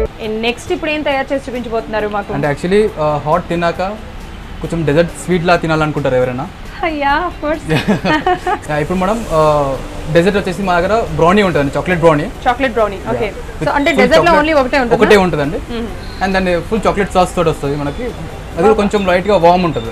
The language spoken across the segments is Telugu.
నెక్స్ట్ ఇప్పుడు ఏం తయారు చేసి చూపించబోతున్నారు మాకు అంటే యాక్చువల్లీ హాట్ తిన్నాక కొంచెం డెజర్ట్ స్వీట్ లా తినాలనుకుంటారు ఎవరైనా అయ్యా కోర్స్ Yeah, ఇప్పుడు మనం డెజర్ట్ వచ్చేసి మా దగ్గర బ్రౌనీ ఉంటుంది chocolate brownie chocolate brownie okay so అంటే Full డెజర్ట్ లో chocolate- ఓన్లీ ఒకటే ఉంటుంది ఒకటే ఉంటుందండి అండ్ దాన్ని ఫుల్ చాక్లెట్ సాస్ తోటి వస్తుంది మనకి అది కూడా కొంచెం లైట్ గా వామ్ ఉంటుంది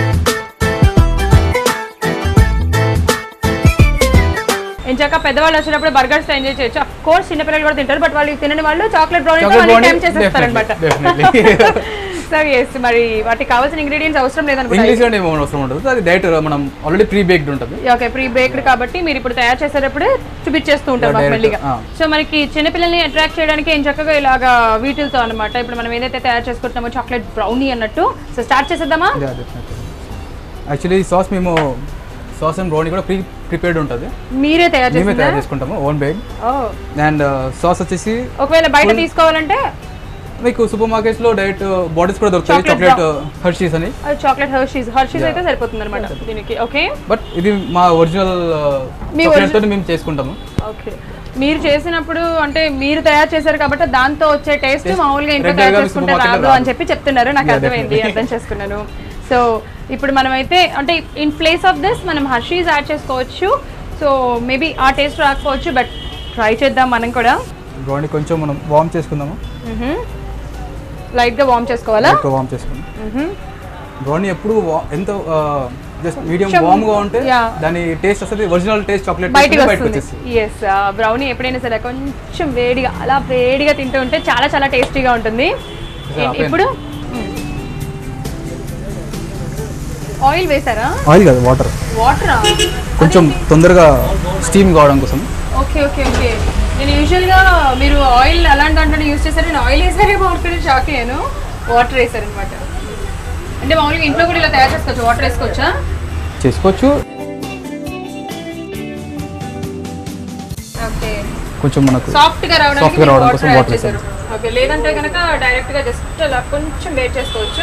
ఇంచాక పెద్దవాళ్ళు వచ్చినప్పుడు బర్గర్స్ ఎంజాయ్ చేయొచ్చు అఫ్ కోర్స్ చిన్నపిల్లలు కూడా తింటారు బట్ వాళ్ళు తినని వాళ్ళు chocolate brownie chocolate brownie time చేసేస్తారనమాట డెఫినెట్లీ సో ఎస్ మరి వాటికి కావాల్సిన ఇంగ్రీడియంట్స్ అవసరం లేదనుకుంటా ఇంగ్లీష్ లోనే ఏమో అవసరం ఉంటుంది అది డైరెక్ట్ మనం ఆల్రెడీ ప్రీ బేక్డ్ ఉంటుంది ఓకే ప్రీ బేక్డ్ కాబట్టి మీరు ఇప్పుడు తయారు చేసేటప్పుడే చూపించేస్తూ ఉంటారు మాకు Direct, మెల్లిగా ఆ. సో మనకి చిన్నపిల్లల్ని అట్రాక్ట్ చేయడానికి ఏం చక్కగా ఇలాగా వీటితో అన్నమాట ఇప్పుడు మనం ఏదైతే తయారు చేసుకుంటున్నామో చాక్లెట్ బ్రౌనీ అన్నట్టు సో స్టార్ట్ చేసేద్దామా యాక్చువల్లీ సాస్ మేము సాస్ అండ్ బ్రౌనీ కూడా ప్రీ ప్రిపేర్డ్ ఉంటుంది మీరే తయారు మేమే చేసిందా తయారు చేసుకుంటాము ఓన్ బేక్ ఓ అండ్ సాస్ వచ్చేసి ఒకవేళ బయట తీసుకోవాలంటే మీకు సూపర్ మార్కెట్స్ లో డైరెక్ట్ బాటిల్స్ కూడా దొరుకుతాయి Chocolate చాక్లెట్ హర్షీస్ అని చాక్లెట్ హర్షీస్ హర్షీస్ అయితే సరిపోతుంది అనమాట దీనికి ఓకే బట్ ఇది మా ఒరిజినల్ మీ చాక్లెట్ తోటి మేము చేసుకుంటాము ఓకే మీరు చేసినప్పుడు అంటే మీరు తయారు చేశారు కాబట్టి దాంతో వచ్చే టేస్ట్ మామూలుగా ఇంట్లో Regular తయారు గా చేసుకుంటే supermarket లో రాదు అని రాదు. చెప్పి చెప్తున్నారు నాకు Yeah, అర్థమైంది definitely. అర్థం చేసుకున్నాను సో ఇప్పుడు మనమైతే అంటే ఇన్ ప్లేస్ ఆఫ్ దిస్ మనం హర్షీస్ యాడ్ చేసుకోవచ్చు సో మేబీ ఆ టేస్ట్ రాకపోవచ్చు బట్ ట్రై చేద్దాం మనం కూడా బ్రౌనీ కొంచెం మనం వార్మ్ చేసుకుందాము లైట్గా వార్మ్ చేసుకోవాలా ఎక్కువ వార్మ్ చేసుకుందాం మ్హూ. బ్రౌనీ ఎప్పుడు wa- ఎంత జస్ట్ మీడియం కొంచెం- వార్మ్ గా ఉంటే Yeah. దాని టేస్ట్ వస్తుంది ఒరిజినల్ టేస్ట్ చాక్లెట్ బయటికి బయటకు వస్తుంది వచ్చేస్తుంది ఎస్ బ్రౌనీ ఎప్పుడైనా సరే కొంచెం వేడిగా అలా వేడిగా తింటూ ఉంటే చాలా చాలా టేస్టీగా ఉంటుంది Yeah, ఇప్పుడు ఆయిల్ వేసారా ఆయిల్ కదా వాటర్ వాటరా కొంచెం తొందరగా స్టీమ్ కావడం కోసం ఓకే ఓకే ఓకే నేను యూజువల్గా మీరు ఆయిల్ అలాంటి దాంట్లో యూస్ చేశారు నేను ఆయిల్ వేసారేమో అనుకుని షాక్ అయ్యాను వాటర్ వేసారనమాట అంటే మామూలుగా ఇంట్లో కూడా ఇలా తయారు చేసుకోవచ్చు వాటర్ వేసుకోవచ్చా చేసుకోవచ్చు ఓకే కొంచెం మనకు సాఫ్ట్ గా రావడానికి Soft గా మీరు రావడం వాటర్ కోసం యాడ్ water చేశారు ఓకే లేదంటే కనుక డైరెక్ట్ గా జస్ట్ అలా కొంచెం వేట్ చేసుకోవచ్చు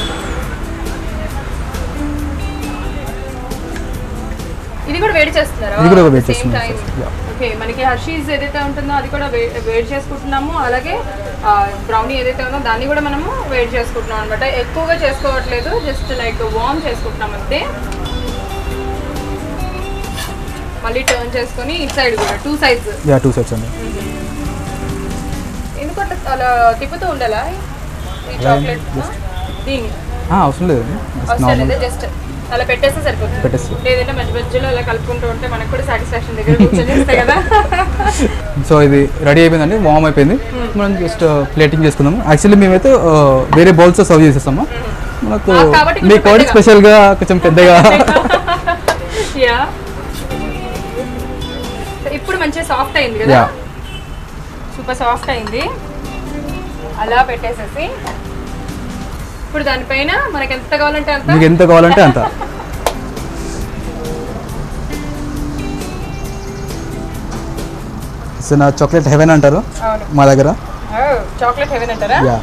ఇది కూడా వేడి చేస్తున్నారా ఇది కూడా వేడి Same చేస్తున్నాం, time. yeah. ఓకే మనకి హర్షీస్ ఏదైతే ఉంటుందో అది కూడా వే- వేడి చేసుకుంటున్నాము అలాగే బ్రౌనీ ఏదైతే ఉందో దాన్ని కూడా మనము వేడి చేసుకుంటున్నాం అనమాట ఎక్కువగా చేసుకోవట్లేదు జస్ట్ లైక్ వార్మ్ చేసుకుంటున్నాం అంతే మళ్ళీ టర్న్ చేసుకొని ఇటు సైడ్ కూడా two sides yeah two sets అండి ఎందుకంటే అలా తిప్పుతూ ఉండాలా ఈ చాక్లెట్ దీన్ని ఆ, అవసరం లేదు అవసరం నార్మల్ లేదు జస్ట్ అలా పెట్టేస్తే సరిపోతుంది పెట్టేసి లేదంటే మధ్య మధ్యలో అలా కలుపుకుంటూ ఉంటే మనకు కూడా సాటిస్ఫాక్షన్ దగ్గర కూర్చొని ఇస్తాయి కదా సో ఇది రెడీ అయిపోయిందండి వామ్ అయిపోయింది మనం జస్ట్ ప్లేటింగ్ చేసుకుందాము యాక్చువల్లీ మేమైతే ఆ, వేరే బౌల్స్ సర్వ్ చేసేస్తాము మనకు ఆ, కాబట్టి కొంచెం మీకు కాబట్టి పెద్దగా. స్పెషల్గా కొంచెం పెద్దగా యా ఇప్పుడు మంచిగా సాఫ్ట్ అయింది కదా యా సూపర్ సాఫ్ట్ అయింది అలా పెట్టేసేసి ఇప్పుడు దానిపైన మనకి ఎంత కావాలంటే అంత మీకు ఎంత కావాలంటే అంత సో నా చాక్లెట్ హెవెన్ అంటారు అవును మా దగ్గర చాక్లెట్ హెవెన్ అంటారా యా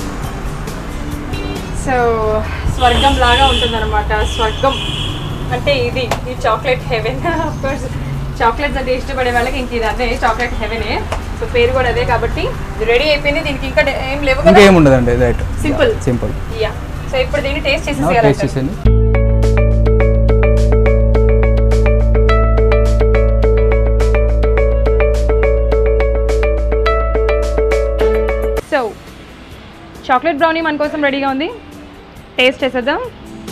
సో స్వర్గం లాగా ఉంటుందన్నమాట స్వర్గం అంటే ఇది ఈ చాక్లెట్ హెవెన్ కోర్స్ చాక్లెట్స్ అంటే ఇష్టపడే వాళ్ళకి ఇంక ఇది అదే చాక్లెట్ హెవెనే సో పేరు కూడా అదే కాబట్టి రెడీ అయిపోయింది దీనికి ఇంకా డే- ఏం లేవు ఇంకా కదా ఏముండదండి right Simple. Simple yeah so ఇప్పుడు దీన్ని టేస్ట్ టేస్ట్ చేసేసి చేసేయండి సో చాక్లెట్ బ్రౌనీ మన కోసం రెడీగా ఉంది టేస్ట్ చేసేద్దాం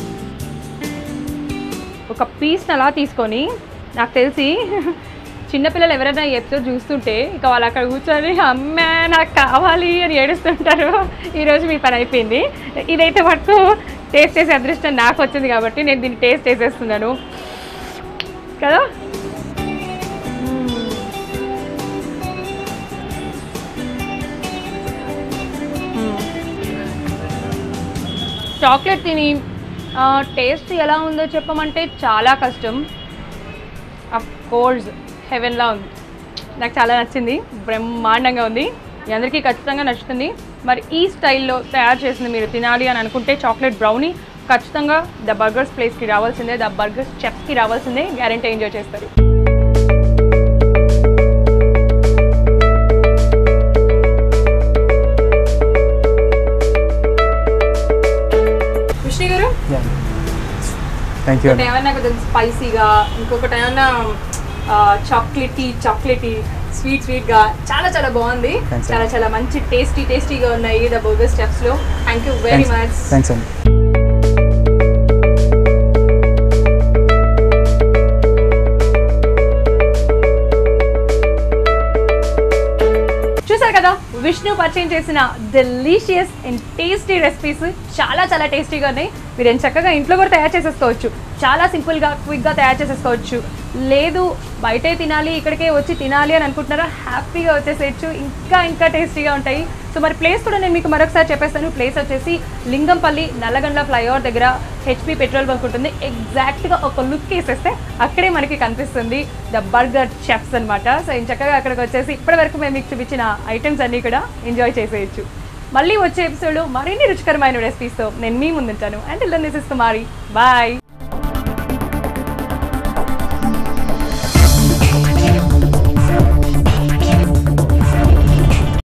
ఒక పీస్ని అలా తీసుకొని నాకు తెలిసి చిన్నపిల్లలు ఎవరైనా ఈ ఎపిసోడ్ చూస్తుంటే ఇక వాళ్ళు అక్కడ కూర్చొని అమ్మ నాకు కావాలి అని ఏడుస్తుంటారు ఈరోజు మీ పని అయిపోయింది ఇదైతే మటుకు టేస్ట్ చేసే అదృష్టం నాకు వచ్చింది కాబట్టి నేను దీన్ని టేస్ట్ చేసేస్తున్నాను కదా చాక్లెట్ తిని టేస్ట్ ఎలా ఉందో చెప్పమంటే చాలా కష్టం అఫ్ కోర్స్ హెవెన్లా ఉంది నాకు చాలా నచ్చింది బ్రహ్మాండంగా ఉంది మీ అందరికీ ఖచ్చితంగా నచ్చుతుంది మరి ఈ స్టైల్లో తయారు చేసింది మీరు తినాలి అని అనుకుంటే చాక్లెట్ బ్రౌనీ ఖచ్చితంగా ద బర్గర్స్ ప్లేస్కి రావాల్సిందే ద బర్గర్స్ చెఫ్కి రావాల్సిందే గ్యారంటీ ఎంజాయ్ చేస్తారు Thank you. ఒకటి ఏమన్నా కొంచెం స్పైసీగా ఇంకొకటి ఏమన్నా చాక్లెటీ చాక్లెటీ స్వీట్ స్వీట్గా చాలా చాలా బాగుంది Thanks, చాలా చాలా మంచి టేస్టీ టేస్టీగా ఉన్నాయి ద బర్గర్ స్టెప్స్లో thank you very much thanks అండి చూసారు కదా విష్ణు పరిచయం చేసిన డెలీషియస్ అండ్ టేస్టీ రెసిపీస్ చాలా చాలా టేస్టీగా ఉన్నాయి మీరు ఏం చక్కగా ఇంట్లో కూడా తయారు చేసేసుకోవచ్చు చాలా సింపుల్గా క్విక్గా తయారు చేసేసుకోవచ్చు లేదు బయటే తినాలి ఇక్కడికే వచ్చి తినాలి అని అనుకుంటున్నారా హ్యాపీగా వచ్చేసేయచ్చు ఇంకా ఇంకా టేస్టీగా ఉంటాయి సో మరి ప్లేస్ కూడా నేను మీకు మరొకసారి చెప్పేస్తాను ప్లేస్ వచ్చేసి లింగంపల్లి నల్లగండ్ల ఫ్లైఓవర్ దగ్గర హెచ్పి పెట్రోల్ బంక్ ఉంటుంది ఎగ్జాక్ట్గా ఒక లుక్ వేసేస్తే అక్కడే మనకి కనిపిస్తుంది ద బర్గర్ చెఫ్స్ అన్నమాట సో ఏం చక్కగా అక్కడికి వచ్చేసి ఇప్పటి వరకు మేము మీకు చూపించిన ఐటమ్స్ అన్నీ కూడా ఎంజాయ్ చేసేయచ్చు మళ్ళీ వచ్చే ఎపిసోడ్ మరిన్ని రుచికరమైన రెసిపీస్తో నేను మీ ముందుంటాను and this is Kumari bye